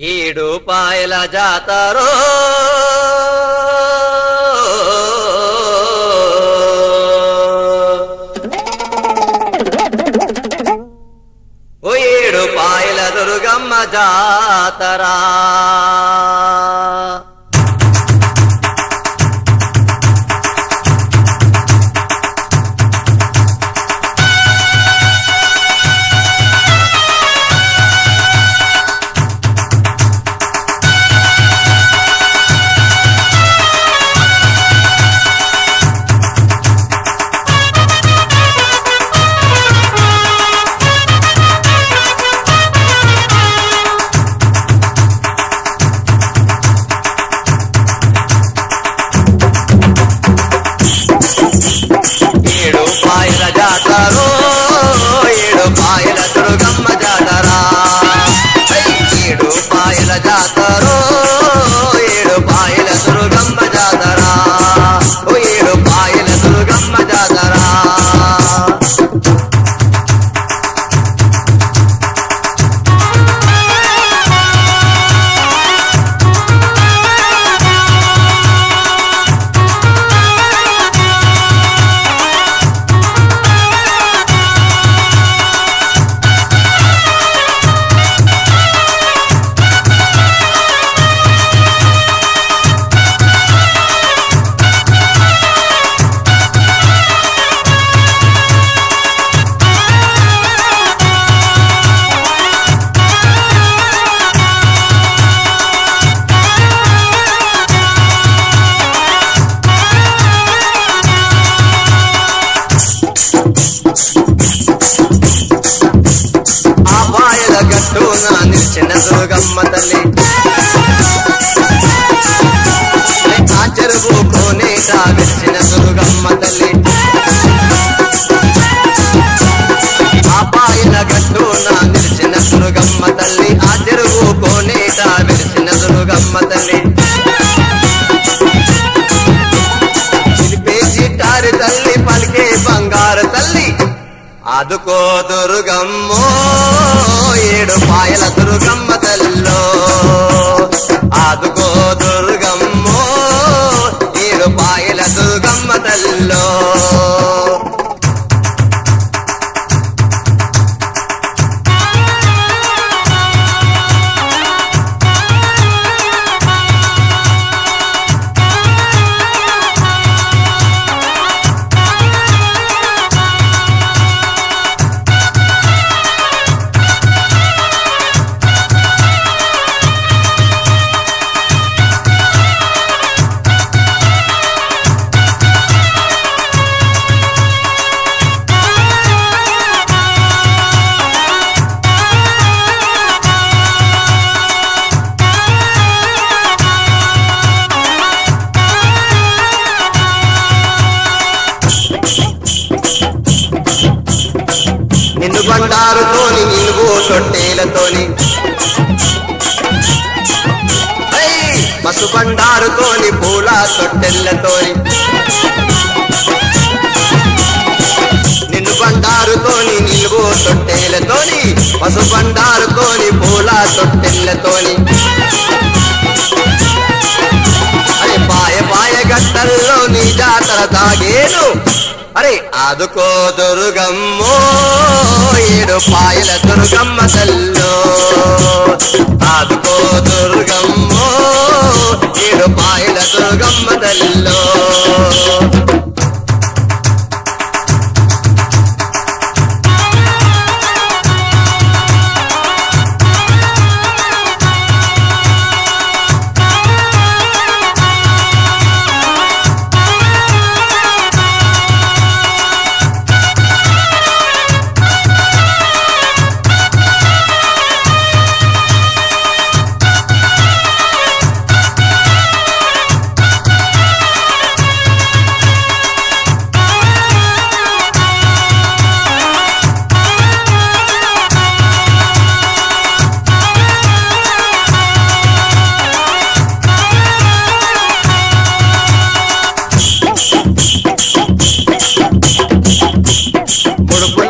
ఏడు పాయల జాతరో ఓ ఏడు పాయల దుర్గమ్మ జాతరా ఏడు పాయల జాతరో ఏడు పాయల దుర్గమ్మ జాతరా ఐ, ఏడు పాయల జాతరో ఏడు పాయల దుర్గమ్మ జాతరా ఓ ఏడు పాయల దుర్గమ్మ జాతరా ఆ పాయల గట్టు నా నిలిచిన దుర్గమ్మ తల్లి ఆ చెరువు కోనేట వెచ్చిన దుర్గమ్మ తల్లి ఆ పాయల గట్టు నా నిలిచిన దుర్గమ్మ తల్లి ఆ చెరువు కోనేట వెలిసిన దుర్గమ్మ తల్లి పిలిపేసి టారి తల్లి పలికే బంగారు తల్లి ఆదుకో దుర్గమ్మో ఏడు పాయల దుర్గమ్మ తల్లో ఆదుకో దుర్గమ్మో ఏడు పాయల దుర్గమ్మ తల్లో నిన్ను బండారుతోని నిలువు తొట్టేలతోని ఐ! పసు బండారుతోని పూల తొట్టెల్లతోని నిన్ను బండారుతోని నిలువు తొట్టేలతోని పసు బండారుతోని పూల తొట్టెల్లతోని అరే పాయ పాయ గట్టల్లో నీ జాతర తాగేను అరే ఆదుకో దుర్గమ్మో ఏడు పాయల దుర్గమ్మ తల్లో ఆదుకో దుర్గమ్మో ఏడు పాయల దుర్గమ్మ తల్లో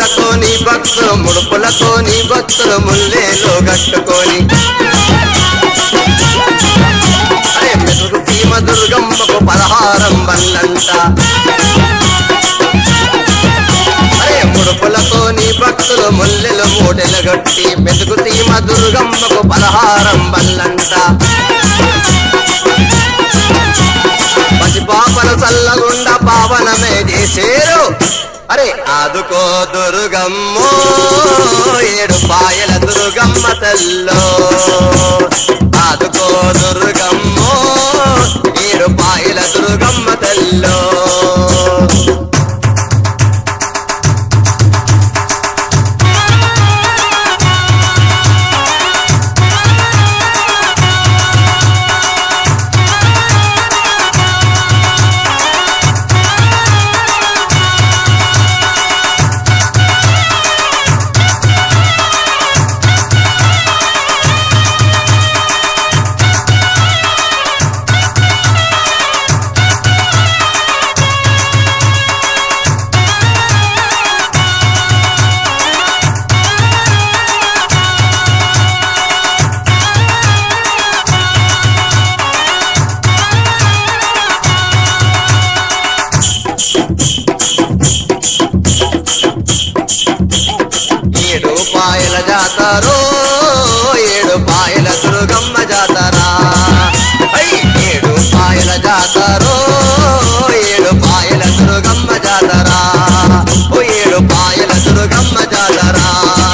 భక్తులు ముడుపులతో నీ భక్తులు ముల్లేలో కట్టుకొని బల్లంట అరే ముడుపులతో నీ భక్తులు ముల్లెలు మూటెలు గట్టి మెతుకు తీమ దుర్గమ్మకు పలహారం బల్లంట పసిపాపల చల్లగుండ పావనమే చేసేరు అరే ఆదుకో దుర్గమ్మో ఏడు పాయల దుర్గమ్మ తల్లో ఆదుకో దుర్గమ్మో ఏడు పాయల దుర్గమ్మ తల్లో ఏడు పాయల జాతరో ఏడు పాయల దుర్గమ్మ జాతరా ఐ, ఏడు పాయల జాతరో ఏడు పాయల దుర్గమ్మ జాతరా ఓ ఏడు పాయల దుర్గమ్మ జాతరా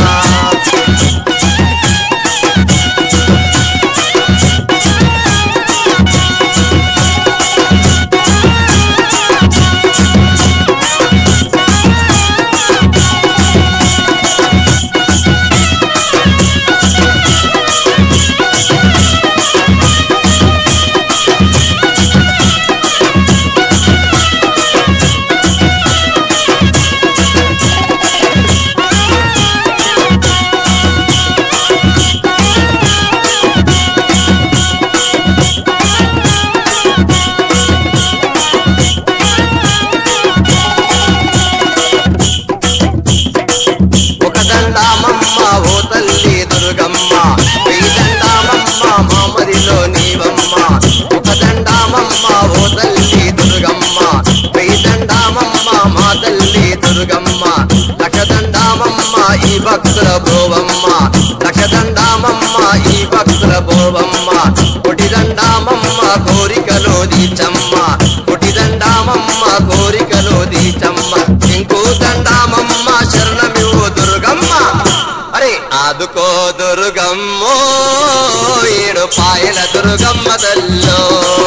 ఒక దండామమ్మ ఓ తల్లి దుర్గమ్మ వెయ్యి దండామమ్మ మామదిలో నీవమ్మ ఒక దండామమ్మ ఓ తల్లి దుర్గమ్మ వెయ్యి దండామమ్మ మా తల్లి దుర్గమ్మ లక్ష దండామమ్మ ఈ భక్తుల భోవమ్మ లక్ష దండామమ్మ ఈ భక్తుల భోవమ్మ కొటి దండామమ్మ కోరికలో దీచమ్మ కొటి దండామమ్మ కోరికలో దీచమ్మ ఇంకో దండామమ్మ శరణమివు దుర్గమ్మ అరే ఆదుకో దుర్గమ్మో ఏడు పాయల దుర్గమ్మ తల్లో